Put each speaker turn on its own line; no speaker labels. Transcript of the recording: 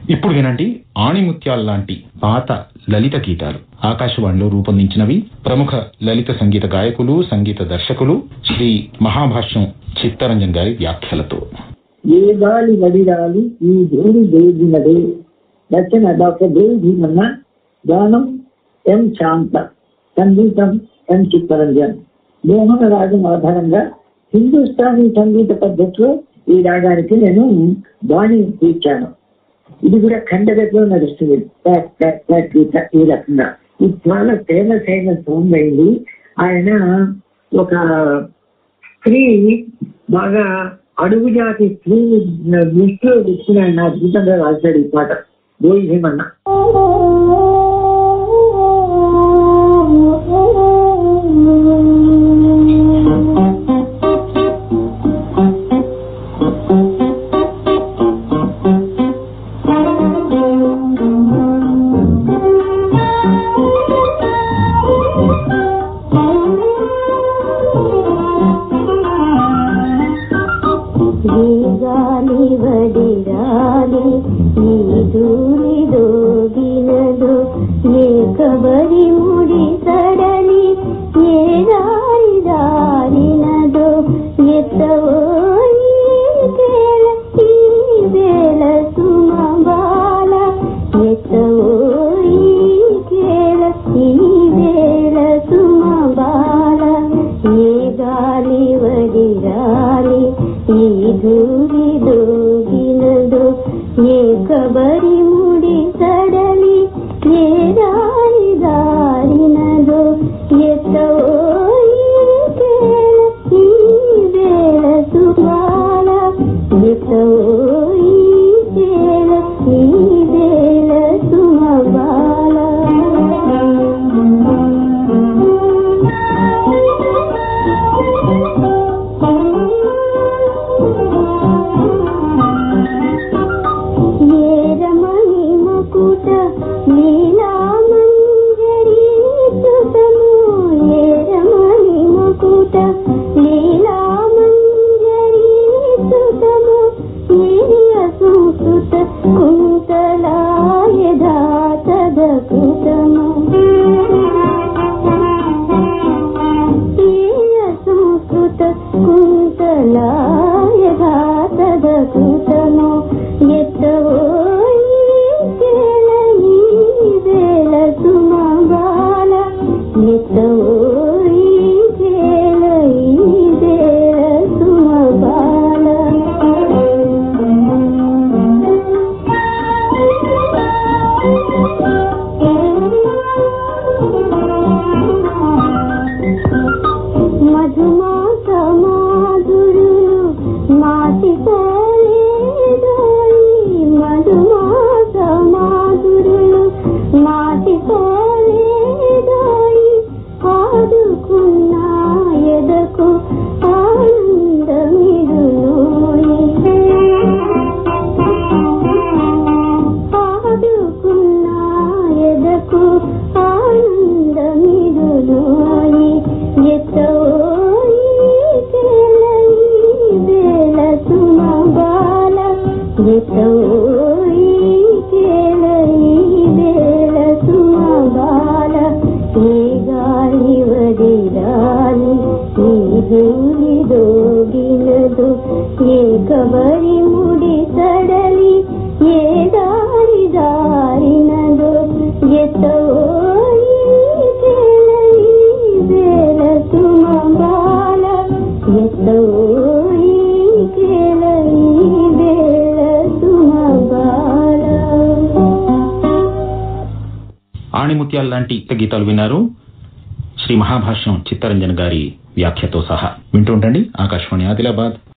ఇప్పుడు వినండి ఆణిముత్యాల లాంటి పాత లలిత గీతాలు ఆకాశవాణిలో రూపొందించినవి ప్రముఖ లలిత సంగీత గాయకులు సంగీత దర్శకులు శ్రీ మహాభాష్యం చిత్తరంజన్ గారి వ్యాఖ్యలతో
ఏ గాలి వడిరాలి ఈ ధూళి దేవినదే రచన డాక్టర్ దేవి భీమన్న గానం ఎం శాంత సంగీతం ఎం చిత్తరంజన్ మోహన రాగం ఆధారంగా హిందుస్థానీ సంగీత పద్ధతిలో ఈ రాగానికి నేను బాణి తీర్చాను ఇది కూడా ఖండగతిలో నడుస్తుంది ప్యాక్, ప్యాక్, ప్యాక్ గీత ఈ రకంగా ఇది చాలా ఫేమస్ అయిన సాంగ్ అయింది ఆయన ఒక స్త్రీ బాగా అడుగు జాతి స్త్రీ దృష్టిలో తెచ్చిన ఆయన అద్భుతంగా రాశాడు ఈ పాట గోయి భీమన్న
గాలి వడిరాలి ఈ దూరి దోగినదు ఏ కబరి ముడి సడలి ఏ దారి దారినదో ఎత్తవో ఈ కేళ ఈ వేళ సుమబాల ఎత్తవో ఈ కేళ ఈ వేళ సుమబాల ఏ గాలి వడిరాలి ఈ దూరి దోగినదు ఏ కబరి ముడి సడలి ఏ దారి దారినదో ఎత్తవో ఈ కేళ ఈ వేళ సుమాల ఎత్తవో ఈ కేళ ఈ వేళ సుమబాల ఏరమణి మకుట లీలామంజరి సుతము ఏరమణి మకుట లీలామంజరి సుతము ఏరియ సుసుత కుంతలాయ దాతద కృతము ఏరియ సంస్కృత కుంతలాయ దాతద కృతము ఎత్తవో ఈ కేళ ఈ వేళ సుమబాల ఎత్తవో ఈ కేళ ఈ వేళ సుమబాల మధుమాస మాధురులు మాటిపోలేదోయి మధుమాస మాధురులు మాటిపోలేదోయి ఆదుకున్న ఎదకు ఆదుకున్న ఎదకు ఆనందమిదులోయి ఎత్తోయి కేళయి వేళ సుమబాల ఎత్తోయి కేళయి వేళ సుమబాల ఏ గాలి వడిరాలి ఈ దూలి దోగినదు ఏ కబరి ముడి సడలి ఏ దారి దారినదో ఎత్తోయి కేళయి వేళ సుమబాల ఎత్తోయి కేళయి వేళ సుమబాల
ఆణిముత్యాల లాంటి గీతాలు విన్నారు శ్రీ మహాభాష్యం చిత్తరంజన్ గారి వ్యాఖ్యతో సహా వింటూ ఉండండి ఆకాశవాణి ఆదిలాబాద్